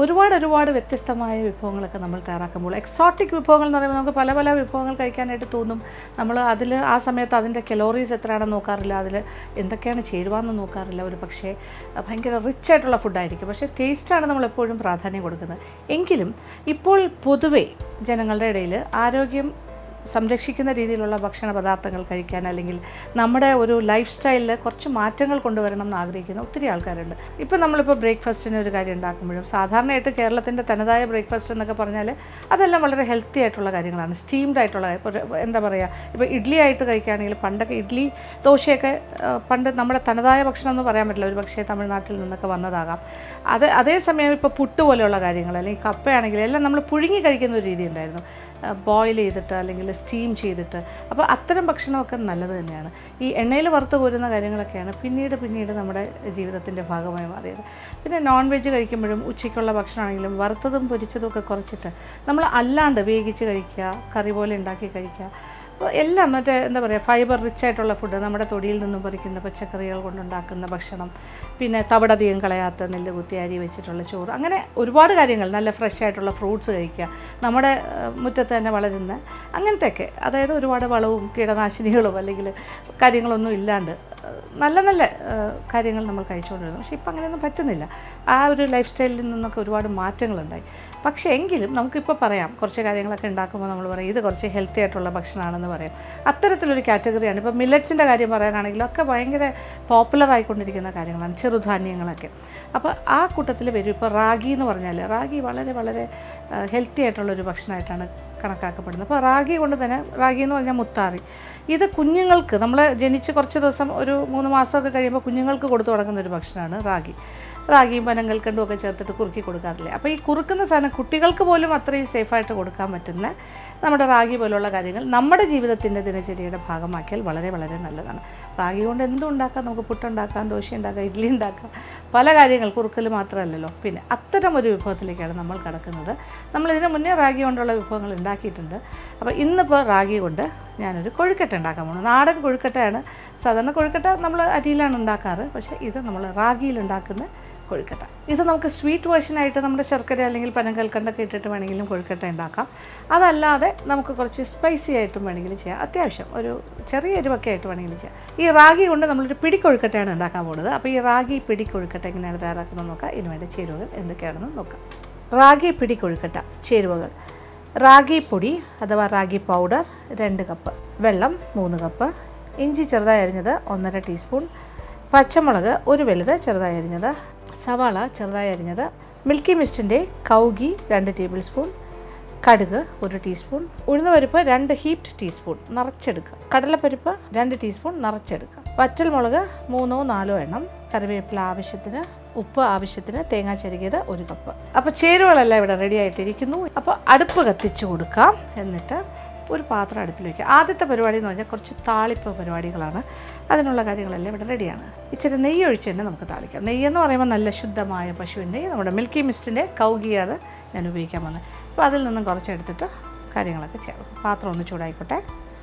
ഒരുപാട് ഒരുപാട് വ്യത്യസ്തമായ വിഭവങ്ങളൊക്കെ നമ്മൾ തയ്യാറാക്കുമ്പോൾ എക്സോട്ടിക് വിഭവങ്ങൾ എന്ന് പറയുമ്പോൾ നമുക്ക് പല പല വിഭവങ്ങൾ കഴിക്കാനായിട്ട് തോന്നും നമ്മൾ അതിൽ ആ സമയത്ത് അതിൻ്റെ കലോറീസ് എത്രയാണെന്ന് നോക്കാറില്ല അതിൽ എന്തൊക്കെയാണ് ചേരുവാന്ന് നോക്കാറില്ല ഒരു പക്ഷേ ഭയങ്കര റിച്ച് ആയിട്ടുള്ള ഫുഡായിരിക്കും പക്ഷേ ടേസ്റ്റാണ് നമ്മൾ എപ്പോഴും പ്രാധാന്യം കൊടുക്കുന്നത് എങ്കിലും ഇപ്പോൾ പൊതുവേ ജനങ്ങളുടെ ഇടയിൽ ആരോഗ്യം സംരക്ഷിക്കുന്ന രീതിയിലുള്ള ഭക്ഷണ പദാർത്ഥങ്ങൾ കഴിക്കാൻ അല്ലെങ്കിൽ നമ്മുടെ ഒരു ലൈഫ് സ്റ്റൈലിൽ കുറച്ച് മാറ്റങ്ങൾ കൊണ്ടുവരണം എന്ന് ആഗ്രഹിക്കുന്ന ഒത്തിരി ആൾക്കാരുണ്ട് ഇപ്പോൾ നമ്മളിപ്പോൾ ബ്രേക്ക്ഫാസ്റ്റിന് ഒരു കാര്യം ഉണ്ടാക്കുമ്പോഴും സാധാരണയായിട്ട് കേരളത്തിൻ്റെ തനതായ ബ്രേക്ക്ഫാസ്റ്റ് എന്നൊക്കെ പറഞ്ഞാൽ അതെല്ലാം വളരെ ഹെൽത്തി ആയിട്ടുള്ള കാര്യങ്ങളാണ് സ്റ്റീംഡ് ആയിട്ടുള്ള ഇപ്പോൾ ഒരു- എന്താ പറയുക ഇപ്പോൾ ഇഡ്ഡലി ആയിട്ട് കഴിക്കുകയാണെങ്കിൽ പണ്ടൊക്കെ ഇഡ്ഡലി ദോശയൊക്കെ ആ, പണ്ട് നമ്മുടെ തനതായ ഭക്ഷണം എന്ന് പറയാൻ പറ്റില്ല ഒരു പക്ഷേ തമിഴ്നാട്ടിൽ നിന്നൊക്കെ വന്നതാകാം അത് അതേസമയം ഇപ്പോൾ പുട്ട് പോലെയുള്ള കാര്യങ്ങൾ അല്ലെങ്കിൽ കപ്പയാണെങ്കിൽ എല്ലാം നമ്മൾ പുഴുങ്ങി കഴിക്കുന്ന ഒരു രീതി ഉണ്ടായിരുന്നു ബോയിൽ ചെയ്തിട്ട് അല്ലെങ്കിൽ സ്റ്റീം ചെയ്തിട്ട് അപ്പോൾ അത്തരം ഭക്ഷണമൊക്കെ നല്ലത് തന്നെയാണ് ഈ എണ്ണയിൽ വറുത്ത് കോരുന്ന കാര്യങ്ങളൊക്കെയാണ് പിന്നീട് പിന്നീട് നമ്മുടെ ജീവിതത്തിൻ്റെ ഭാഗമായി മാറിയത് പിന്നെ നോൺ വെജ് കഴിക്കുമ്പോഴും ഉച്ചയ്ക്കുള്ള ഭക്ഷണമാണെങ്കിലും വറുത്തതും പൊരിച്ചതും ഒക്കെ കുറച്ചിട്ട് നമ്മൾ അല്ലാണ്ട് വേവിച്ച് കഴിക്കുക കറി പോലെ ഉണ്ടാക്കി കഴിക്കുക അപ്പോൾ എല്ലാം മറ്റേ എന്താ പറയുക ഫൈബർ റിച്ച് ആയിട്ടുള്ള ഫുഡ് നമ്മുടെ തൊടിയിൽ നിന്നും പറിക്കുന്ന പച്ചക്കറികൾ കൊണ്ടുണ്ടാക്കുന്ന ഭക്ഷണം പിന്നെ തവിടധികം കളയാത്ത നെല്ല് കുത്തി അരി വെച്ചിട്ടുള്ള ചോറ് അങ്ങനെ ഒരുപാട് കാര്യങ്ങൾ നല്ല ഫ്രഷ് ആയിട്ടുള്ള ഫ്രൂട്ട്സ് കഴിക്കുക നമ്മുടെ ഏഹ്, മുറ്റത്ത് തന്നെ വളരുന്ന അങ്ങനത്തെയൊക്കെ അതായത് ഒരുപാട് വളവും കീടനാശിനികളും അല്ലെങ്കിൽ കാര്യങ്ങളൊന്നും ഇല്ലാണ്ട് ഏഹ്, നല്ല നല്ല ഏഹ്, കാര്യങ്ങൾ നമ്മൾ കഴിച്ചുകൊണ്ടിരുന്നു പക്ഷേ ഇപ്പം അങ്ങനെയൊന്നും പറ്റുന്നില്ല ആ ഒരു ലൈഫ് സ്റ്റൈലിൽ നിന്നൊക്കെ ഒരുപാട് മാറ്റങ്ങളുണ്ടായി പക്ഷേ എങ്കിലും നമുക്കിപ്പോൾ പറയാം കുറച്ച് കാര്യങ്ങളൊക്കെ ഉണ്ടാക്കുമ്പോൾ നമ്മൾ പറയും ഇത് കുറച്ച് ഹെൽത്തി ആയിട്ടുള്ള ഭക്ഷണമാണെന്ന് പറയാം അത്തരത്തിലൊരു കാറ്റഗറിയാണ് ഇപ്പോൾ മില്ലറ്റ്സിൻ്റെ കാര്യം പറയാനാണെങ്കിലും ഒക്കെ ഭയങ്കര പോപ്പുലർ ആയിക്കൊണ്ടിരിക്കുന്ന കാര്യങ്ങളാണ് ചെറുധാന്യങ്ങളൊക്കെ അപ്പോൾ ആ കൂട്ടത്തിൽ വരും ഇപ്പോൾ റാഗി എന്ന് പറഞ്ഞാൽ റാഗി വളരെ വളരെ ഹെൽത്തി ആയിട്ടുള്ളൊരു ഭക്ഷണമായിട്ടാണ് കണക്കാക്കപ്പെടുന്നത് അപ്പോൾ റാഗി കൊണ്ട് തന്നെ റാഗി എന്ന് പറഞ്ഞാൽ മുത്താറി ഇത് കുഞ്ഞുങ്ങൾക്ക് നമ്മൾ ജനിച്ച് കുറച്ച് ദിവസം ഒരു മൂന്ന് മാസമൊക്കെ കഴിയുമ്പോൾ കുഞ്ഞുങ്ങൾക്ക് കൊടുത്തു തുടങ്ങുന്ന ഒരു ഭക്ഷണമാണ് റാഗി റാഗിയും പനങ്കൽക്കണ്ടും ഒക്കെ ചേർത്തിട്ട് കുറുക്കി കൊടുക്കാറില്ലേ അപ്പോൾ ഈ കുറുക്കുന്ന സാധനം കുട്ടികൾക്ക് പോലും അത്രയും സേഫായിട്ട് കൊടുക്കാൻ പറ്റുന്ന നമ്മുടെ റാഗി പോലുള്ള കാര്യങ്ങൾ നമ്മുടെ ജീവിതത്തിൻ്റെ ദിനചര്യയുടെ ഭാഗമാക്കിയാൽ വളരെ വളരെ നല്ലതാണ് റാഗി കൊണ്ട് എന്തും ഉണ്ടാക്കാം നമുക്ക് പുട്ടുണ്ടാക്കാം ദോശ ഉണ്ടാക്കാം ഇഡ്ഡലി ഉണ്ടാക്കാം പല കാര്യങ്ങൾ കുറുക്കൽ മാത്രമല്ലല്ലോ പിന്നെ അത്തരം ഒരു വിഭവത്തിലേക്കാണ് നമ്മൾ കടക്കുന്നത് നമ്മൾ ഇതിന് മുന്നേ റാഗി കൊണ്ടുള്ള വിഭവങ്ങൾ ഉണ്ടാക്കിയിട്ടുണ്ട് അപ്പോൾ ഇന്നിപ്പോൾ റാഗി കൊണ്ട് ഞാനൊരു കൊഴുക്കട്ട ഉണ്ടാക്കാൻ പോകുന്നു നാടൻ കൊഴുക്കട്ടയാണ് സാധാരണ കൊഴുക്കട്ട നമ്മൾ അരിയിലാണ് ഉണ്ടാക്കാറ് പക്ഷേ ഇത് നമ്മൾ റാഗിയിൽ ഉണ്ടാക്കുന്ന കൊഴുക്കട്ട ഇത് നമുക്ക് സ്വീറ്റ് വേർഷനായിട്ട് നമ്മുടെ ശർക്കര അല്ലെങ്കിൽ പനങ്കൽക്കണ്ടൊക്കെ ഇട്ടിട്ട് വേണമെങ്കിലും കൊഴുക്കട്ട ഉണ്ടാക്കാം അതല്ലാതെ നമുക്ക് കുറച്ച് സ്പൈസി ആയിട്ടും വേണമെങ്കിലും ചെയ്യാം അത്യാവശ്യം ഒരു ചെറിയ എരിവൊക്കെ ആയിട്ട് വേണമെങ്കിലും ചെയ്യാം ഈ റാഗി കൊണ്ട് നമ്മളൊരു പിടി കൊഴുക്കട്ടയാണ് ഉണ്ടാക്കാൻ പോകുന്നത് അപ്പോൾ ഈ റാഗി പിടി കൊഴുക്കട്ട എങ്ങനെയാണ് തയ്യാറാക്കുന്നത് നോക്കാം ഇതിന് വേണ്ട ചേരുവകൾ എന്തൊക്കെയാണെന്ന് നോക്കാം റാഗി പിടി കൊഴുക്കട്ട ചേരുവകൾ റാഗി പൊടി അഥവാ റാഗി പൗഡർ രണ്ട് കപ്പ് വെള്ളം മൂന്ന് കപ്പ് ഇഞ്ചി ചെറുതായി അരിഞ്ഞത് ഒന്നര ടീസ്പൂൺ പച്ചമുളക് ഒരു വലുത് ചെറുതായി അരിഞ്ഞത് സവാള ചെറുതായി അരിഞ്ഞത് മിൽക്കി മിസ്റ്റിൻ്റെ കൗഗി രണ്ട് ടേബിൾ സ്പൂൺ കടുക് ഒരു ടീസ്പൂൺ ഉഴുന്നുപരിപ്പ് രണ്ട് ഹീപ്ഡ് ടീസ്പൂൺ നിറച്ചെടുക്കുക കടലപ്പരിപ്പ് രണ്ട് ടീസ്പൂൺ നിറച്ചെടുക്കുക വറ്റൽമുളക് മൂന്നോ നാലോ എണ്ണം കറിവേപ്പില ആവശ്യത്തിന് ഉപ്പ് ആവശ്യത്തിന് തേങ്ങാ ചെരുകിയത് ഒരു കപ്പ് അപ്പോൾ ചേരുവകളെല്ലാം ഇവിടെ റെഡി ആയിട്ടിരിക്കുന്നു അപ്പോൾ അടുപ്പ് കത്തിച്ച് കൊടുക്കാം എന്നിട്ട് ഒരു പാത്രം അടുപ്പിൽ വയ്ക്കുക ആദ്യത്തെ പരിപാടി എന്ന് പറഞ്ഞാൽ കുറച്ച് താളിപ്പ് പരിപാടികളാണ് അതിനുള്ള കാര്യങ്ങളെല്ലാം ഇവിടെ റെഡിയാണ് ഇച്ചിരി നെയ്യ് ഒഴിച്ച് തന്നെ നമുക്ക് താളിക്കാം നെയ്യ് എന്ന് പറയുമ്പോൾ നല്ല ശുദ്ധമായ പശുവിൻ നെയ്യ് നമ്മുടെ മിൽക്കി മിസ്റ്റിൻ്റെ കൗകിയാണ് ഞാൻ ഉപയോഗിക്കാൻ വന്നത് അപ്പോൾ അതിൽ നിന്നും കുറച്ചെടുത്തിട്ട് കാര്യങ്ങളൊക്കെ ചെയ്യാം പാത്രം ഒന്ന് ചൂടായിക്കോട്ടെ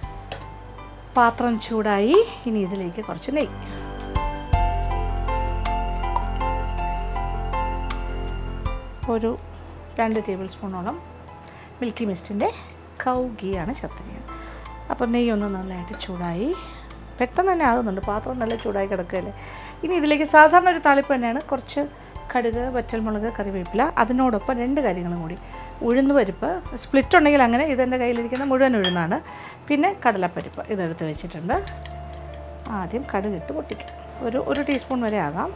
പാത്രം ചൂടായി ഇനി ഇതിലേക്ക് കുറച്ച് നെയ്യ് ഒരു രണ്ട് ടേബിൾ സ്പൂണോളം മിൽക്കി മിസ്റ്റിൻ്റെ കൗ ഗീയാണ് ചേർത്തിരിക്കുന്നത് അപ്പോൾ നെയ്യൊന്ന് നന്നായിട്ട് ചൂടായി പെട്ടെന്ന് തന്നെ ആകുന്നുണ്ട് പാത്രം നല്ല ചൂടായി കിടക്കുകയല്ലേ ഇനി ഇതിലേക്ക് സാധാരണ ഒരു താളിപ്പ് തന്നെയാണ് കുറച്ച് കടുക് വറ്റൽമുളക് കറിവേപ്പില അതിനോടൊപ്പം രണ്ട് കാര്യങ്ങളും കൂടി ഉഴുന്ന് പരിപ്പ് സ്പ്ലിറ്റ് ഉണ്ടെങ്കിൽ അങ്ങനെ ഇതെൻ്റെ കയ്യിലിരിക്കുന്ന മുഴുവൻ ഉഴുന്നാണ് പിന്നെ കടലപ്പരിപ്പ് ഇതെടുത്ത് വെച്ചിട്ടുണ്ട് ആദ്യം കടുക് ഇട്ട് പൊട്ടിക്കും ഒരു ഒരു ടീസ്പൂൺ വരെ ആകാം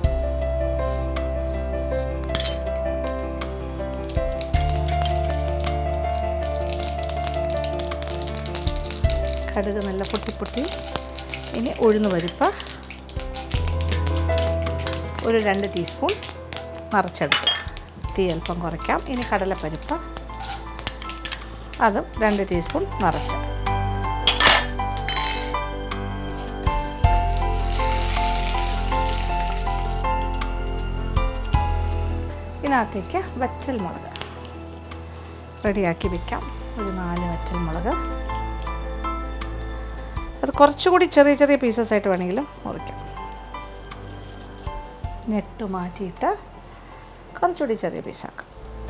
കടുക് നല്ല പൊട്ടി പൊട്ടി ഇനി ഉഴുന്ന് പരിപ്പ് ഒരു രണ്ട് ടീസ്പൂൺ നിറച്ചെടുക്കുക തീ അല്പം കുറയ്ക്കാം ഇനി കടലപ്പരിപ്പ് അതും രണ്ട് ടീസ്പൂൺ നിറച്ച് ഇതിനകത്തേക്ക് വറ്റൽ മുളക് റെഡിയാക്കി വെക്കാം ഒരു നാല് വറ്റൽ മുളക് അത് കുറച്ചുകൂടി ചെറിയ ചെറിയ പീസസ് ആയിട്ട് വേണമെങ്കിലും മുറിക്കാം നെട്ട് മാറ്റിയിട്ട് കുറച്ചുകൂടി ചെറിയ പീസാക്കാം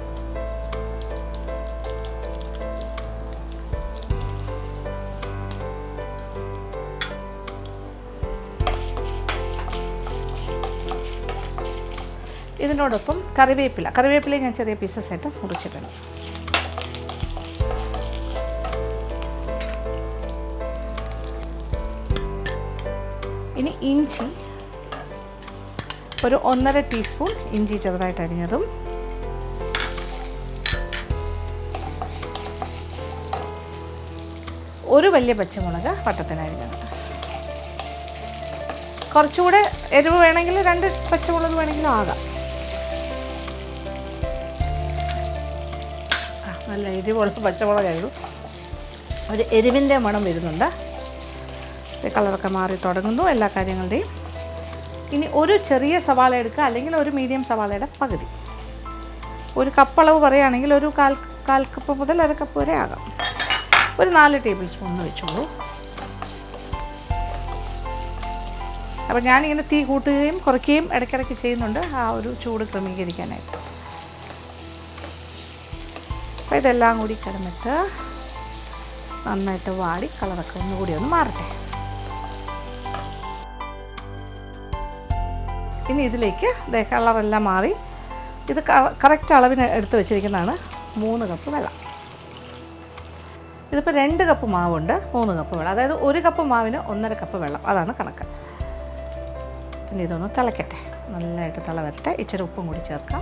ഇതിനോടൊപ്പം കറിവേപ്പില കറിവേപ്പില ഞാൻ ചെറിയ പീസസ് ആയിട്ട് മുറിച്ചിടണം ഇനി ഇഞ്ചി ഒരു ഒന്നര ടീസ്പൂൺ ഇഞ്ചി ചെറുതായിട്ട് അരിഞ്ഞതും ഒരു വലിയ പച്ചമുളക് വട്ടത്തിന് അരിഞ്ഞത് കുറച്ചുകൂടെ എരിവ് വേണമെങ്കിൽ രണ്ട് പച്ചമുളക് വേണമെങ്കിലും ആകാം ആ, നല്ല എരിവുള്ള പച്ചമുളകായിരുന്നു ഒരു എരിവിൻ്റെ മണം വരുന്നുണ്ട് ഈ കളറൊക്കെ മാറി തുടങ്ങുന്നു എല്ലാ കാര്യങ്ങളുടെയും ഇനി ഒരു ചെറിയ സവാള എടുക്കുക അല്ലെങ്കിൽ ഒരു മീഡിയം സവാളയുടെ പകുതി ഒരു കപ്പ് അളവ് പറയുകയാണെങ്കിൽ ഒരു കാൽ കാൽ കപ്പ് മുതൽ അര കപ്പ് വരെ ആകാം ഒരു നാല് ടേബിൾ സ്പൂൺ വെച്ചോളൂ അപ്പോൾ ഞാനിങ്ങനെ തീ കൂട്ടുകയും കുറയ്ക്കുകയും ഇടയ്ക്കിടയ്ക്ക് ചെയ്യുന്നുണ്ട് ആ ഒരു ചൂട് ക്രമീകരിക്കാനായിട്ട് അപ്പോൾ ഇതെല്ലാം കൂടി കിടന്നിട്ട് നന്നായിട്ട് വാടി കളറൊക്കെ ഒന്നുകൂടി ഒന്ന് മാറട്ടെ ഇനി ഇതിലേക്ക് ദേ കളറെല്ലാം മാറി ഇത് കറക്റ്റ് അളവിന് എടുത്ത് വെച്ചിരിക്കുന്നതാണ് മൂന്ന് കപ്പ് വെള്ളം ഇതിപ്പോൾ രണ്ട് കപ്പ് മാവുണ്ട് മൂന്ന് കപ്പ് വെള്ളം അതായത് ഒരു കപ്പ് മാവിന് ഒന്നര കപ്പ് വെള്ളം അതാണ് കണക്ക് ഇനി ഇതൊന്ന് തിളയ്ക്കട്ടെ നല്ലതായിട്ട് തിള വരട്ടെ ഇച്ചിരി ഉപ്പും കൂടി ചേർക്കാം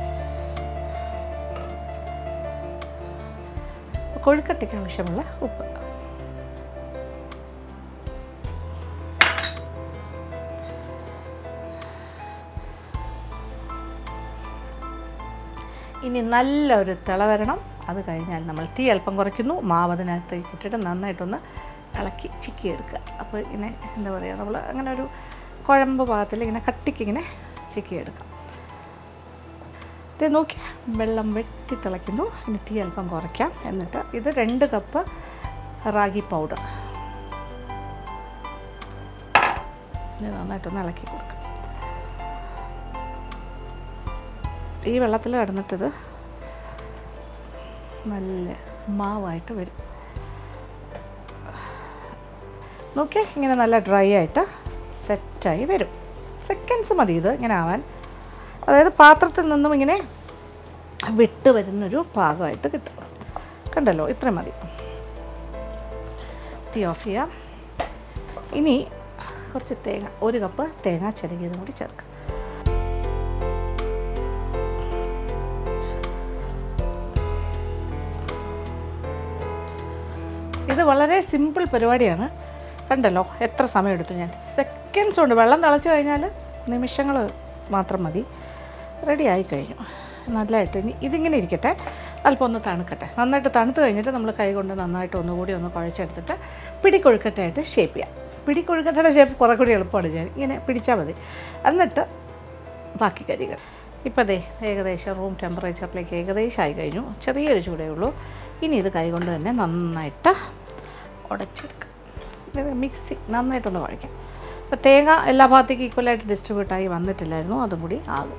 കൊഴുക്കട്ടയ്ക്ക് ആവശ്യമുള്ള ഉപ്പ് ഇനി നല്ലൊരു തിള വരണം അത് കഴിഞ്ഞാൽ നമ്മൾ തീ അല്പം കുറയ്ക്കുന്നു മാവ് അതിനകത്തേക്ക് ഇട്ടിട്ട് നന്നായിട്ടൊന്ന് ഇളക്കി ചിക്കിയെടുക്കുക അപ്പോൾ ഇങ്ങനെ എന്താ പറയുക നമ്മൾ അങ്ങനെ ഒരു കുഴമ്പ് പാകത്തിൽ ഇങ്ങനെ കട്ടിക്ക് ഇങ്ങനെ ചിക്കിയെടുക്കാം ഇത് നോക്കി വെള്ളം വെട്ടി തിളയ്ക്കുന്നു ഇനി തീ അല്പം കുറയ്ക്കാം എന്നിട്ട് ഇത് രണ്ട് കപ്പ് റാഗി പൗഡർ ഇത് നന്നായിട്ടൊന്ന് ഇളക്കി കൊടുക്കാം ഈ വെള്ളത്തിൽ കിടന്നിട്ടത് നല്ല മാവായിട്ട് വരും നോക്കിയേ ഇങ്ങനെ നല്ല ഡ്രൈ ആയിട്ട് സെറ്റായി വരും സെക്കൻഡ്സ് മതി ഇത് ഇങ്ങനെ ആവാൻ അതായത് പാത്രത്തിൽ നിന്നും ഇങ്ങനെ വിട്ട് വരുന്നൊരു പാകമായിട്ട് കിട്ടും കണ്ടല്ലോ ഇത്രയും മതി തീ ഓഫ് ചെയ്യാം ഇനി കുറച്ച് തേങ്ങ ഒരു കപ്പ് തേങ്ങ ചിരകിയതും കൂടി ചേർക്കാം ഇത് വളരെ സിമ്പിൾ പരിപാടിയാണ് കണ്ടല്ലോ എത്ര സമയം എടുത്തു ഞാൻ സെക്കൻഡ്സ് കൊണ്ട് വെള്ളം തിളച്ച് കഴിഞ്ഞാൽ നിമിഷങ്ങൾ മാത്രം മതി റെഡി ആയി കഴിഞ്ഞു നല്ലതായിട്ട് ഇനി ഇതിങ്ങനെ ഇരിക്കട്ടെ അല്പം ഒന്ന് തണുക്കട്ടെ നന്നായിട്ട് തണുത്ത് കഴിഞ്ഞിട്ട് നമ്മൾ കൈ കൊണ്ട് നന്നായിട്ട് ഒന്നുകൂടി ഒന്ന് കുഴച്ചെടുത്തിട്ട് പിടിക്കൊഴുക്കട്ടായിട്ട് ഷേപ്പ് ചെയ്യാം പിടിക്കൊഴുക്കട്ടയുടെ ഷേപ്പ് കുറേ കൂടി എളുപ്പമാണ് ചെയ്യാൻ ഇങ്ങനെ പിടിച്ചാൽ മതി എന്നിട്ട് ബാക്കി കരികൾ ഇപ്പോൾ ദേ ഏകദേശം റൂം ടെമ്പറേച്ചറിലേക്ക് ഏകദേശം ആയി കഴിഞ്ഞു ചെറിയൊരു ചൂടേ ഉള്ളൂ ഇനി ഇത് കൈകൊണ്ട് തന്നെ നന്നായിട്ട് ഉടച്ചെടുക്കാം ഇത് മിക്സി നന്നായിട്ടൊന്ന് കുഴയ്ക്കാം അപ്പോൾ തേങ്ങ എല്ലാ ഭാഗത്തേക്കും ഈക്വലായിട്ട് ഡിസ്ട്രിബ്യൂട്ടായി വന്നിട്ടില്ലായിരുന്നു അതും കൂടി ആകും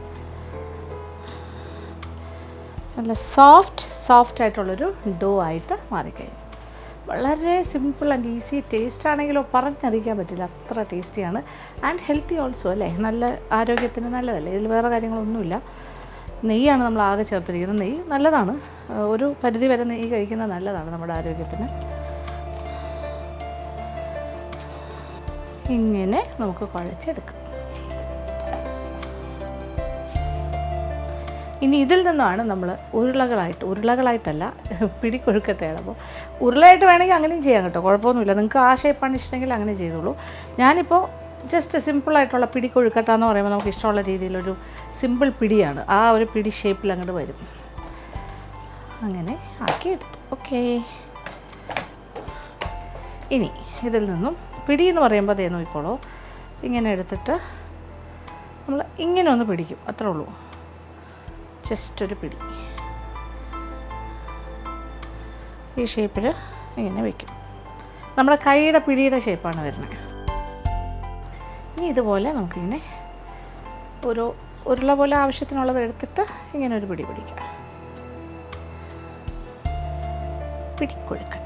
നല്ല സോഫ്റ്റ് സോഫ്റ്റ് ആയിട്ടുള്ളൊരു ഡോ ആയിട്ട് മാറിക്കഴിഞ്ഞു വളരെ സിമ്പിൾ ആൻഡ് ഈസി ടേസ്റ്റ് ആണെങ്കിലോ പറഞ്ഞറിയിക്കാൻ പറ്റില്ല അത്ര ടേസ്റ്റിയാണ് ആൻഡ് ഹെൽത്തി ഓൾസോ അല്ലേ നല്ല ആരോഗ്യത്തിന് നല്ലതല്ലേ ഇതിൽ വേറെ കാര്യങ്ങളൊന്നുമില്ല നെയ്യാണ് നമ്മൾ ആകെ ചേർത്തിരിക്കുന്നത് നെയ്യ് നല്ലതാണ് ആ, ഒരു പരിധി വരെ നെയ്യ് കഴിക്കുന്നത് നല്ലതാണ് നമ്മുടെ ആരോഗ്യത്തിന് ഇങ്ങനെ നമുക്ക് കുഴച്ചെടുക്കാം ഇനി ഇതിൽ നിന്നാണ് നമ്മൾ ഉരുളകളായിട്ട് ഉരുളകളായിട്ടല്ല പിടിക്കൊഴുക്കത്തെയാണ് അപ്പോൾ ഉരുളയായിട്ട് വേണമെങ്കിൽ അങ്ങനെയും ചെയ്യാം കേട്ടോ കുഴപ്പമൊന്നുമില്ല നിങ്ങൾക്ക് ആ ഷേപ്പാണ് ഇഷ്ടമെങ്കിൽ അങ്ങനെ ചെയ്തോളൂ ഞാനിപ്പോൾ ജസ്റ്റ് സിമ്പിളായിട്ടുള്ള പിടിക്കൊഴുക്കട്ട എന്ന് പറയുമ്പോൾ നമുക്ക് ഇഷ്ടമുള്ള രീതിയിലൊരു സിമ്പിൾ പിടിയാണ് ആ ഒരു പിടി ഷേപ്പിൽ അങ്ങോട്ട് വരും അങ്ങനെ ആക്കി എടുത്തു ഓക്കേ ഇനി ഇതിൽ നിന്നും പിടി എന്ന് പറയുമ്പോൾ അതേ നോക്കിക്കോളൂ ഇങ്ങനെ എടുത്തിട്ട് നമ്മൾ ഇങ്ങനെ ഒന്ന് പിടിക്കും അത്രേ ഉള്ളൂ ജസ്റ്റ് ഒരു പിടി ഈ ഷേപ്പിൽ ഇങ്ങനെ വയ്ക്കും നമ്മുടെ കൈയുടെ പിടിയുടെ ഷേപ്പാണ് വരുന്നത് ഇനി ഇതുപോലെ നമുക്കിങ്ങനെ ഓരോ ഉരുള പോലെ ആവശ്യത്തിനുള്ളത് എടുത്തിട്ട് ഇങ്ങനെ ഒരു പിടി പിടിക്കുക പിടിക്കൊഴുക്കട്ട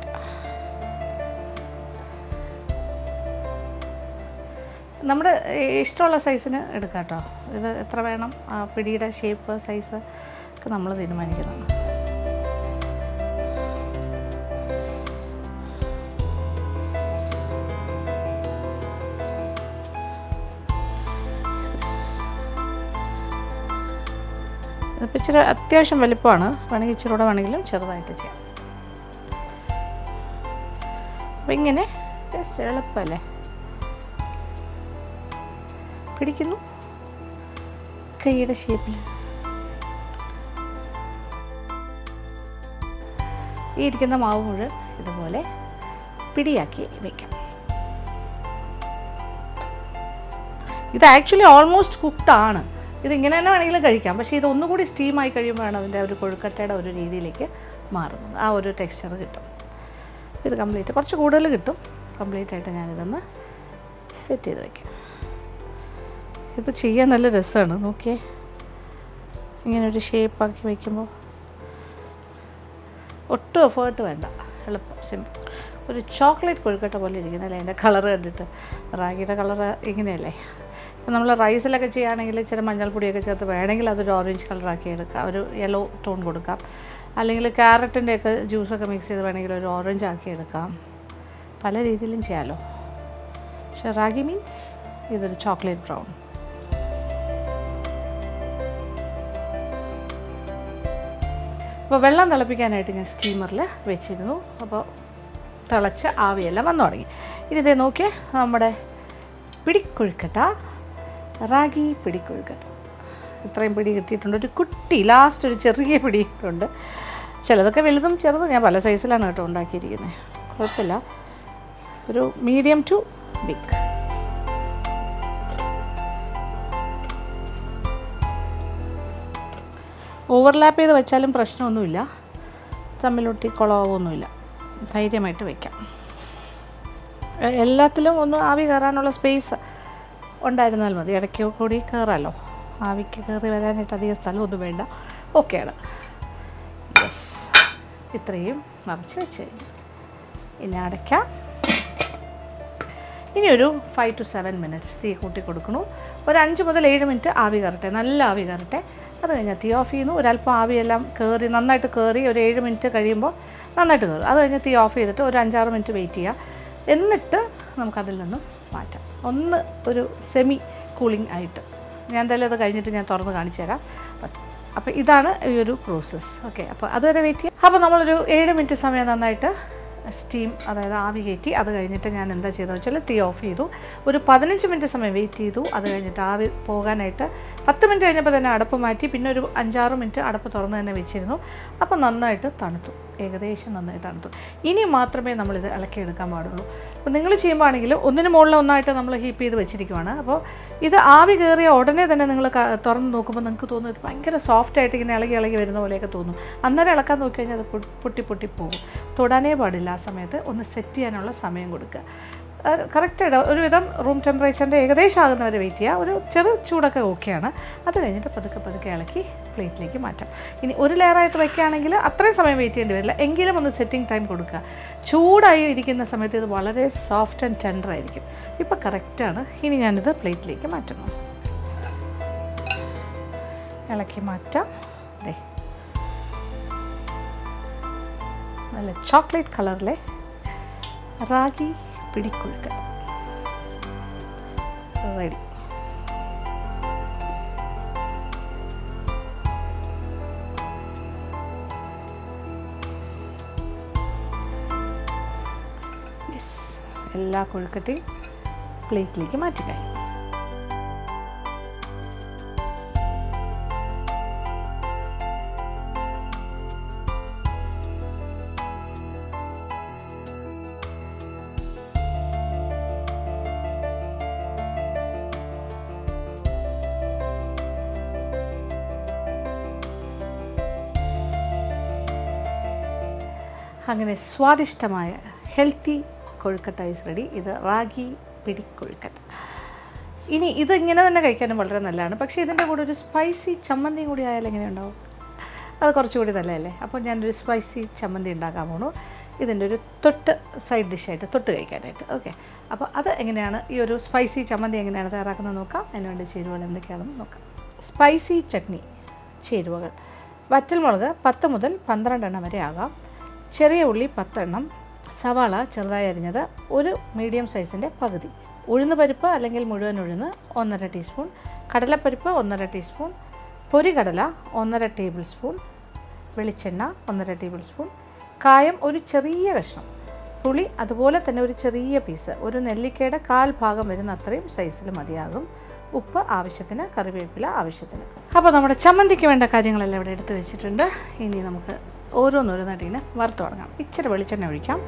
നമ്മുടെ ഇഷ്ടമുള്ള സൈസിന് എടുക്കാം കേട്ടോ ഇത് എത്ര വേണം ആ പിടിയുടെ ഷേപ്പ് സൈസ് ഒക്കെ നമ്മൾ തീരുമാനിക്കുന്നതാണ് ഇതിപ്പോൾ ഇച്ചിരി അത്യാവശ്യം വലിപ്പമാണ് വേണമെങ്കിൽ ഇച്ചിരി കൂടെ വേണമെങ്കിലും ചെറുതായിട്ട് ചെയ്യാം അപ്പം ഇങ്ങനെ ജസ്റ്റ് എളുപ്പമല്ലേ പിടിക്കുന്നു കൈയുടെ ഷേപ്പിൽ ഈ ഇരിക്കുന്ന മാവ് മുഴുവൻ ഇതുപോലെ പിടിയാക്കി വയ്ക്കാം ഇത് ആക്ച്വലി ഓൾമോസ്റ്റ് കുക്ക്ഡ് ആണ് ഇത് ഇങ്ങനെ തന്നെ വേണമെങ്കിലും കഴിക്കാം പക്ഷേ ഇത് ഒന്നുകൂടി സ്റ്റീമായി കഴിയുമ്പോഴാണ് അതിൻ്റെ ഒരു കൊഴുക്കട്ടയുടെ ഒരു രീതിയിലേക്ക് മാറുന്നത് ആ ഒരു ടെക്സ്ചർ കിട്ടും ഇത് കംപ്ലീറ്റ് കുറച്ച് കൂടുതൽ കിട്ടും കംപ്ലീറ്റ് ആയിട്ട് ഞാനിതൊന്ന് സെറ്റ് ചെയ്ത് വയ്ക്കാം ഇത് ചെയ്യാൻ നല്ല രസമാണ് നോക്കിയേ ഇങ്ങനെ ഒരു ഷേപ്പാക്കി വയ്ക്കുമ്പോൾ ഒട്ടും എഫേർട്ട് വേണ്ട എളുപ്പം സിമ്പിൾ ഒരു ചോക്ലേറ്റ് കൊഴുക്കട്ട പോലെ ഇരിക്കുന്നല്ലേ അതിൻ്റെ കളർ കണ്ടിട്ട് റാഗിയുടെ കളർ ഇങ്ങനെയല്ലേ ഇപ്പം നമ്മൾ റൈസിലൊക്കെ ചെയ്യുകയാണെങ്കിൽ ഇച്ചിരി മഞ്ഞൾപ്പൊടിയൊക്കെ ചേർത്ത് വേണമെങ്കിൽ അതൊരു ഓറഞ്ച് കളറാക്കി എടുക്കാം ഒരു യെല്ലോ ടോൺ കൊടുക്കാം അല്ലെങ്കിൽ ക്യാരറ്റിൻ്റെ ഒക്കെ ജ്യൂസൊക്കെ മിക്സ് ചെയ്ത് വേണമെങ്കിൽ ഒരു ഓറഞ്ച് ആക്കി എടുക്കാം പല രീതിയിലും ചെയ്യാമല്ലോ പക്ഷേ റാഗി മീൻസ് ഇതൊരു ചോക്ലേറ്റ് ബ്രൗൺ അപ്പോൾ വെള്ളം തിളപ്പിക്കാനായിട്ട് ഞാൻ സ്റ്റീമറിൽ വെച്ചിരുന്നു അപ്പോൾ തിളച്ച് ആവിയെല്ലാം വന്നു തുടങ്ങി ഇനി ഇതേ നോക്കിയേ നമ്മുടെ പിടിക്കൊഴുക്കട്ട റാഗി പിടിക്കൊഴുക്കട്ട ഇത്രയും പിടി കിട്ടിയിട്ടുണ്ട് ഒരു കുട്ടി ലാസ്റ്റ് ഒരു ചെറിയ പിടി ഉണ്ട് ചിലതൊക്കെ വലുതും ചെറുതും ഞാൻ പല സൈസിലാണ് കേട്ടോ ഉണ്ടാക്കിയിരിക്കുന്നത് കുഴപ്പമില്ല ഒരു മീഡിയം ടു ബിഗ് ഓവർലാപ്പ് ചെയ്ത് വെച്ചാലും പ്രശ്നമൊന്നുമില്ല തമ്മിലൊട്ടി കുളമൊന്നുമില്ല ധൈര്യമായിട്ട് വയ്ക്കാം എ- എല്ലാത്തിലും ഒന്ന് ആവി കയറാനുള്ള സ്പേസ് ഉണ്ടായിരുന്നാൽ മതി ഇടയ്ക്ക് കൂടി കയറാമല്ലോ ആവിക്ക് കയറി വരാനായിട്ട് അധികം സ്ഥലമൊന്നും വേണ്ട ഓക്കെയാണ് യെസ് ഇത്രയും നിറച്ച് വെച്ച് കഴിഞ്ഞു ഇനി അടയ്ക്കാം ഇനി ഒരു ഫൈവ് ടു സെവൻ മിനിറ്റ്സ് തീ കൂട്ടി കൊടുക്കണു ഒരു അഞ്ച് മുതൽ ഏഴ് മിനിറ്റ് ആവി കയറട്ടെ നല്ല ആവി കയറട്ടെ അത് കഴിഞ്ഞാൽ തീ ഓഫ് ചെയ്യുന്നു ഒരല്പം ആവിയെല്ലാം കയറി നന്നായിട്ട് കയറി ഒരു ഏഴ് മിനിറ്റ് കഴിയുമ്പോൾ നന്നായിട്ട് കയറും അത് കഴിഞ്ഞ് തീ ഓഫ് ചെയ്തിട്ട് ഒരു അഞ്ചാറ് മിനിറ്റ് വെയിറ്റ് ചെയ്യുക എന്നിട്ട് നമുക്കതിൽ നിന്നും മാറ്റാം ഒന്ന് ഒരു സെമി കൂളിംഗ് ആയിട്ട് ഞാൻ എന്തായാലും അത് കഴിഞ്ഞിട്ട് ഞാൻ തുറന്ന് കാണിച്ചു തരാം അപ്പോൾ ഇതാണ് ഈ ഒരു പ്രോസസ്സ് ഓക്കെ അപ്പോൾ അതുവരെ വെയിറ്റ് ചെയ്യാം അപ്പോൾ നമ്മളൊരു ഏഴ് മിനിറ്റ് സമയം നന്നായിട്ട് സ്റ്റീം അതായത് ആവി കയറ്റി അത് കഴിഞ്ഞിട്ട് ഞാൻ എന്താ ചെയ്തതെന്ന് വെച്ചാൽ തീ ഓഫ് ചെയ്തു ഒരു പതിനഞ്ച് മിനിറ്റ് സമയം വെയിറ്റ് ചെയ്തു അത് കഴിഞ്ഞിട്ട് ആവി പോകാനായിട്ട് പത്ത് മിനിറ്റ് കഴിഞ്ഞപ്പോൾ തന്നെ അടപ്പ് മാറ്റി പിന്നെ ഒരു അഞ്ചാറ് മിനിറ്റ് അടപ്പ് തുറന്ന് തന്നെ വെച്ചിരുന്നു അപ്പോൾ നന്നായിട്ട് തണുത്തു ഏകദേശം നന്നായി തണുത്തു ഇനി മാത്രമേ നമ്മളിത് ഇളക്കിയെടുക്കാൻ പാടുള്ളൂ അപ്പോൾ നിങ്ങൾ ചെയ്യുമ്പോൾ ആണെങ്കിൽ ഒന്നിന് മുകളിൽ ഒന്നായിട്ട് നമ്മൾ ഹീപ്പ് ചെയ്ത് വെച്ചിരിക്കുവാണ് അപ്പോൾ ഇത് ആവി കയറിയ ഉടനെ തന്നെ നിങ്ങൾ തുറന്ന് നോക്കുമ്പോൾ നിങ്ങൾക്ക് തോന്നും ഇത് ഭയങ്കര സോഫ്റ്റ് ആയിട്ട് ഇങ്ങനെ ഇളകി ഇളകി വരുന്ന പോലെയൊക്കെ തോന്നും അന്നേരം ഇളക്കാൻ നോക്കി കഴിഞ്ഞാൽ അത് പൊ- പൊട്ടി പൊട്ടി പോകും തൊടാനേ പാടില്ല ആ സമയത്ത് ഒന്ന് സെറ്റ് ചെയ്യാനുള്ള സമയം കൊടുക്കുക കറക്റ്റായിട്ട് ഒരുവിധം റൂം ടെമ്പറേച്ചറിൻ്റെ ഏകദേശം ആകുന്നവരെ വെയിറ്റ് ചെയ്യുക ഒരു ചെറു ചൂടൊക്കെ ഓക്കെയാണ് അത് കഴിഞ്ഞിട്ട് പതുക്കെ പതുക്കെ ഇളക്കി പ്ലേറ്റിലേക്ക് മാറ്റാം ഇനി ഒരു ലെയറായിട്ട് വയ്ക്കുകയാണെങ്കിൽ അത്രയും സമയം വെയിറ്റ് ചെയ്യേണ്ടി വരില്ല എങ്കിലും ഒന്ന് സെറ്റിംഗ് ടൈം കൊടുക്കുക ചൂടായി ഇരിക്കുന്ന സമയത്ത് ഇത് വളരെ സോഫ്റ്റ് ആൻഡ് ടെൻഡർ ആയിരിക്കും ഇപ്പോൾ കറക്റ്റാണ് ഇനി ഞാനിത് പ്ലേറ്റിലേക്ക് മാറ്റുന്നു ഇളക്കി മാറ്റാം ദേ നല്ല ചോക്ലേറ്റ് കളറിലെ റാഗി പിടിക്കൊഴുക്ക് റെഡി യെസ് എല്ലാ കൊഴുക്കട്ടയും പ്ലേറ്റിലേക്ക് മാറ്റുക അങ്ങനെ സ്വാദിഷ്ടമായ ഹെൽത്തി കൊഴുക്കട്ട ഈസ് റെഡി ഇത് റാഗി പിടി കൊഴുക്കട്ട ഇനി ഇത് ഇങ്ങനെ തന്നെ കഴിക്കാനും വളരെ നല്ലതാണ് പക്ഷേ ഇതിൻ്റെ കൂടെ ഒരു സ്പൈസി ചമ്മന്തിയും കൂടി ആയാൽ എങ്ങനെ ഉണ്ടാവും അത് കുറച്ചുകൂടി നല്ലതല്ലേ അപ്പോൾ ഞാനൊരു സ്പൈസി ചമ്മന്തി ഉണ്ടാക്കാൻ പോണു ഇതിൻ്റെ ഒരു തൊട്ട് സൈഡ് ഡിഷായിട്ട് തൊട്ട് കഴിക്കാനായിട്ട് ഓക്കെ അപ്പോൾ അത് എങ്ങനെയാണ് ഈ ഒരു സ്പൈസി ചമ്മന്തി എങ്ങനെയാണ് തയ്യാറാക്കുന്നത് നോക്കാം അതിന് വേണ്ടി ചേരുവകൾ എന്തൊക്കെയാണെന്ന് നോക്കാം സ്പൈസി ചട്നി ചേരുവകൾ വറ്റൽമുളക് പത്ത് മുതൽ പന്ത്രണ്ട് എണ്ണം വരെ ആകാം ചെറിയ ഉള്ളി പത്തെണ്ണം സവാള ചെറുതായി അരിഞ്ഞത് ഒരു മീഡിയം സൈസിൻ്റെ പകുതി ഉഴുന്ന് പരിപ്പ് അല്ലെങ്കിൽ മുഴുവൻ ഉഴുന്ന് ഒന്നര ടീസ്പൂൺ കടലപ്പരിപ്പ് ഒന്നര ടീസ്പൂൺ പൊരികടല ഒന്നര ടേബിൾ സ്പൂൺ വെളിച്ചെണ്ണ ഒന്നര ടേബിൾ സ്പൂൺ കായം ഒരു ചെറിയ കഷ്ണം പുളി അതുപോലെ തന്നെ ഒരു ചെറിയ പീസ് ഒരു നെല്ലിക്കയുടെ കാൽ ഭാഗം വരുന്ന അത്രയും സൈസിൽ മതിയാകും ഉപ്പ് ആവശ്യത്തിന് കറിവേപ്പില ആവശ്യത്തിന് അപ്പോൾ നമ്മുടെ ചമ്മന്തിക്ക് വേണ്ട കാര്യങ്ങളെല്ലാം ഇവിടെ എടുത്ത് വെച്ചിട്ടുണ്ട് ഇനി നമുക്ക് ഓരോന്നോരോന്നായിട്ട് ഇങ്ങനെ വറുത്ത് തുടങ്ങാം ഇച്ചിരി വെളിച്ചെണ്ണ ഒഴിക്കാം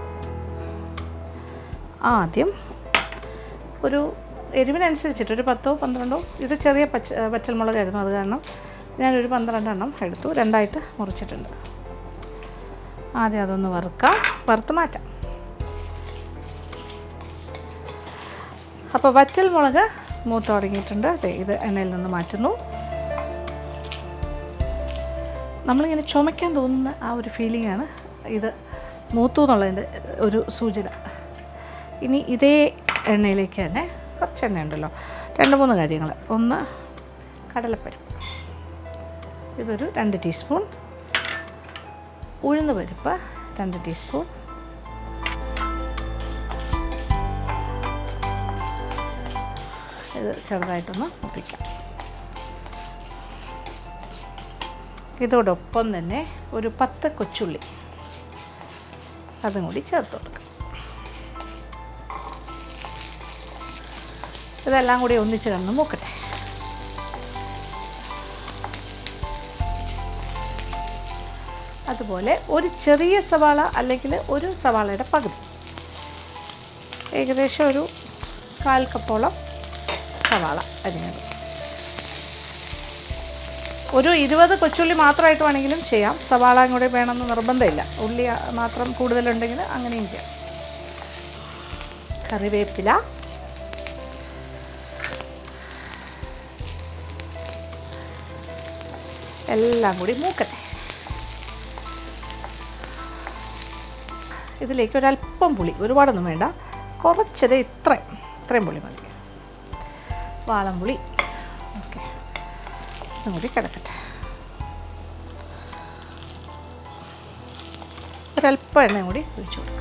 ആദ്യം ഒരു എരിവിനനുസരിച്ചിട്ട് ഒരു പത്തോ പന്ത്രണ്ടോ ഇത് ചെറിയ പച്ച പച്ചമുളകായിരുന്നു അത് കാരണം ഞാനൊരു പന്ത്രണ്ടെണ്ണം എടുത്തു രണ്ടായിട്ട് മുറിച്ചിട്ടുണ്ട് ആദ്യം അതൊന്ന് വറുക്കാം വറുത്ത് മാറ്റാം അപ്പോൾ വറ്റൽ മുളക് മൂത്ത് തുടങ്ങിയിട്ടുണ്ട് ദേ ഇത് എണ്ണയിൽ നിന്ന് മാറ്റുന്നു നമ്മളിങ്ങനെ ചുമയ്ക്കാൻ തോന്നുന്ന ആ ഒരു ഫീലിംഗ് ആണ് ഇത് മൂത്തു എന്നുള്ളതിൻ്റെ ഒരു സൂചന ഇനി ഇതേ എണ്ണയിലേക്ക് തന്നെ കുറച്ച് എണ്ണ ഉണ്ടല്ലോ രണ്ട് മൂന്ന് കാര്യങ്ങൾ ഒന്ന് കടലപ്പരിപ്പ് ഇതൊരു രണ്ട് ടീസ്പൂൺ ഉഴുന്ന് പരിപ്പ് രണ്ട് ടീസ്പൂൺ ഇത് ചെറുതായിട്ടൊന്ന് മുപ്പിക്കാം ഇതോടൊപ്പം തന്നെ ഒരു പത്ത് കൊച്ചുള്ളി അതും കൂടി ചേർത്ത് കൊടുക്കാം ഇതെല്ലാം കൂടി ഒന്നിച്ച് കിടന്ന് മൂക്കട്ടെ അതുപോലെ ഒരു ചെറിയ സവാള അല്ലെങ്കിൽ ഒരു സവാളയുടെ പകുതി ഏകദേശം ഒരു കാൽ കപ്പോളം സവാള അരിഞ്ഞത് ഒരു ഇരുപത് കൊച്ചുള്ളി മാത്രമായിട്ട് വേണമെങ്കിലും ചെയ്യാം സവാള കൂടെ വേണമെന്ന് നിർബന്ധമില്ല ഉള്ളി മാത്രം കൂടുതലുണ്ടെങ്കിൽ അങ്ങനെയും ചെയ്യാം കറിവേപ്പില എല്ലാം കൂടി മൂക്കട്ടെ ഇതിലേക്ക് ഒരല്പം പുളി ഒരുപാടൊന്നും വേണ്ട കുറച്ചത് ഇത്രയും ഇത്രയും പുളി മതി വാളംപുളി ഓക്കെ ഇതും കൂടി കിടക്കട്ടെ ഒരല്പം എണ്ണയും കൂടി ഒഴിച്ചു കൊടുക്കാം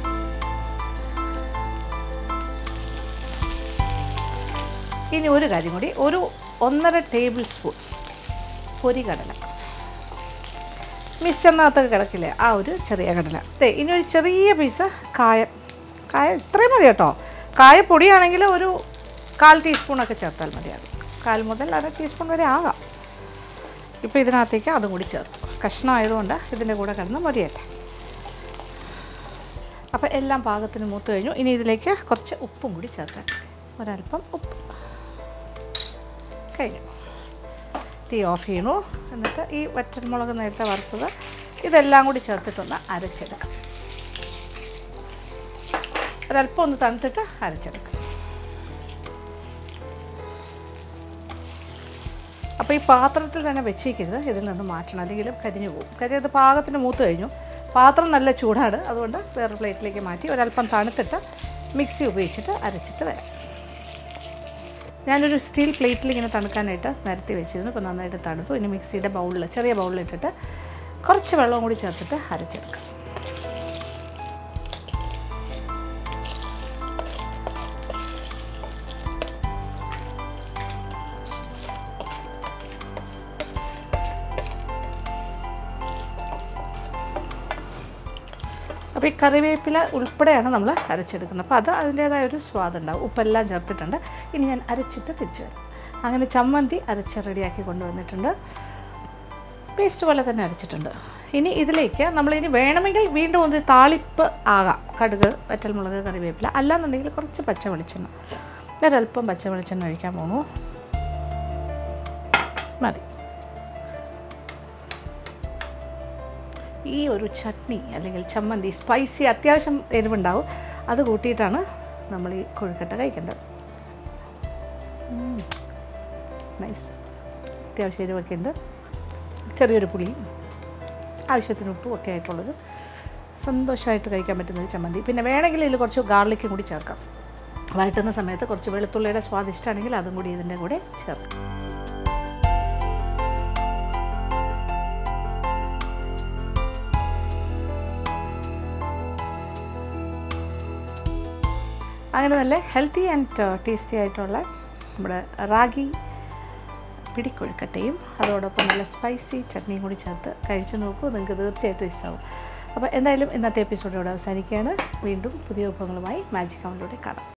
ഇനി ഒരു കാര്യം കൂടി ഒരു ഒന്നര ടേബിൾ സ്പൂൺ പൊരികടല മിക്സറിനകത്തൊക്കെ കിടക്കില്ലേ ആ ഒരു ചെറിയ കടല ദേ ഇനി ഒരു ചെറിയ പീസ് കായം കായം ഇത്രയും മതി കേട്ടോ കായപ്പൊടിയാണെങ്കിൽ ഒരു കാൽ ടീസ്പൂണൊക്കെ ചേർത്താൽ മതിയാകും കാൽ മുതൽ അര ടീസ്പൂൺ വരെ ആകാം ഇപ്പോൾ ഇതിനകത്തേക്ക് അതും കൂടി ചേർത്തു കഷ്ണമായതുകൊണ്ട് ഇതിൻ്റെ കൂടെ കിടന്ന് മൊരിയട്ടെ അപ്പോൾ എല്ലാം പാകത്തിന് മൂത്ത് കഴിഞ്ഞു ഇനി ഇതിലേക്ക് കുറച്ച് ഉപ്പും കൂടി ചേർക്കാം ഒരല്പം ഉപ്പ് കഴിഞ്ഞു തീ ഓഫ് ചെയ്യണു എന്നിട്ട് ഈ വറ്റൽമുളക് നേരത്തെ വറുത്തത് ഇതെല്ലാം കൂടി ചേർത്തിട്ടൊന്ന് അരച്ചെടുക്കാം ഒരല്പം ഒന്ന് തണുത്തിട്ട് അരച്ചെടുക്കാം അപ്പോൾ ഈ പാത്രത്തിൽ തന്നെ വെച്ചേക്കരുത് ഇതിൽ നിന്ന് മാറ്റണം അല്ലെങ്കിൽ കരിഞ്ഞു പോകും കാര്യം ഇത് പാകത്തിന് മൂത്ത് കഴിഞ്ഞു പാത്രം നല്ല ചൂടാണ് അതുകൊണ്ട് വേറെ പ്ലേറ്റിലേക്ക് മാറ്റി ഒരല്പം തണുത്തിട്ട് മിക്സി ഉപയോഗിച്ചിട്ട് അരച്ചിട്ട് വരാം ഞാനൊരു സ്റ്റീൽ പ്ലേറ്റിൽ ഇങ്ങനെ തണുക്കാനായിട്ട് നിരത്തി വെച്ചിരുന്നു ഇപ്പോൾ നന്നായിട്ട് തണുത്തു ഇനി മിക്സിയുടെ ബൗളിൽ ചെറിയ ബൗളിൽ ഇട്ടിട്ട് കുറച്ച് വെള്ളവും കൂടി ചേർത്തിട്ട് അരച്ചെടുക്കാം അപ്പോൾ ഈ കറിവേപ്പില ഉൾപ്പെടെയാണ് നമ്മൾ അരച്ചെടുക്കുന്നത് അപ്പോൾ അത് അതിൻ്റേതായ ഒരു സ്വാദുണ്ടാവും ഉപ്പെല്ലാം ചേർത്തിട്ടുണ്ട് ഇനി ഞാൻ അരച്ചിട്ട് തിരിച്ചു വരാം അങ്ങനെ ചമ്മന്തി അരച്ച് റെഡിയാക്കി കൊണ്ടുവന്നിട്ടുണ്ട് പേസ്റ്റ് പോലെ തന്നെ അരച്ചിട്ടുണ്ട് ഇനി ഇതിലേക്ക് നമ്മളിനി വേണമെങ്കിൽ വീണ്ടും ഒന്ന് താളിപ്പ് ആകാം കടുക് വറ്റൽമുളക് കറിവേപ്പില അല്ലാന്നുണ്ടെങ്കിൽ കുറച്ച് പച്ച വെളിച്ചെണ്ണ ഒരല്പം പച്ച വെളിച്ചെണ്ണ ഒഴിക്കാൻ പോണു മതി ഈ ഒരു ചട്നി അല്ലെങ്കിൽ ചമ്മന്തി സ്പൈസി അത്യാവശ്യം എരിവുണ്ടാവും അത് കൂട്ടിയിട്ടാണ് നമ്മൾ ഈ കൊഴുക്കട്ട കഴിക്കേണ്ടത് ഉം. നൈസ് അത്യാവശ്യം എരിവൊക്കെ ഉണ്ട് ചെറിയൊരു പുളിയും ആവശ്യത്തിന് ഉപ്പും ഒക്കെ ആയിട്ടുള്ളത് സന്തോഷമായിട്ട് കഴിക്കാൻ പറ്റുന്ന ഒരു ചമ്മന്തി പിന്നെ വേണമെങ്കിൽ ഇതിൽ കുറച്ച് ഗാർലിക്കും കൂടി ചേർക്കാം വഴറ്റുന്ന സമയത്ത് കുറച്ച് വെളുത്തുള്ളിയുടെ സ്വാദിഷ്ടമാണെങ്കിൽ അതും കൂടി ഇതിൻ്റെ കൂടെ ചേർക്കാം അങ്ങനെ നല്ല ഹെൽത്തി ആൻഡ് ടേസ്റ്റി ആയിട്ടുള്ള നമ്മുടെ റാഗി പിടിക്കൊഴുക്കട്ടയും അതോടൊപ്പം നല്ല സ്പൈസി ചട്നിയും കൂടി ചേർത്ത് കഴിച്ചു നോക്കൂ നിങ്ങൾക്ക് തീർച്ചയായിട്ടും ഇഷ്ടമാവും അപ്പോൾ എന്തായാലും ഇന്നത്തെ എപ്പിസോഡ് ഇവിടെ അവസാനിക്കുകയാണ് വീണ്ടും പുതിയ വിഭവങ്ങളുമായി മാജിക് കൗണ്ടിലൂടെ കാണാം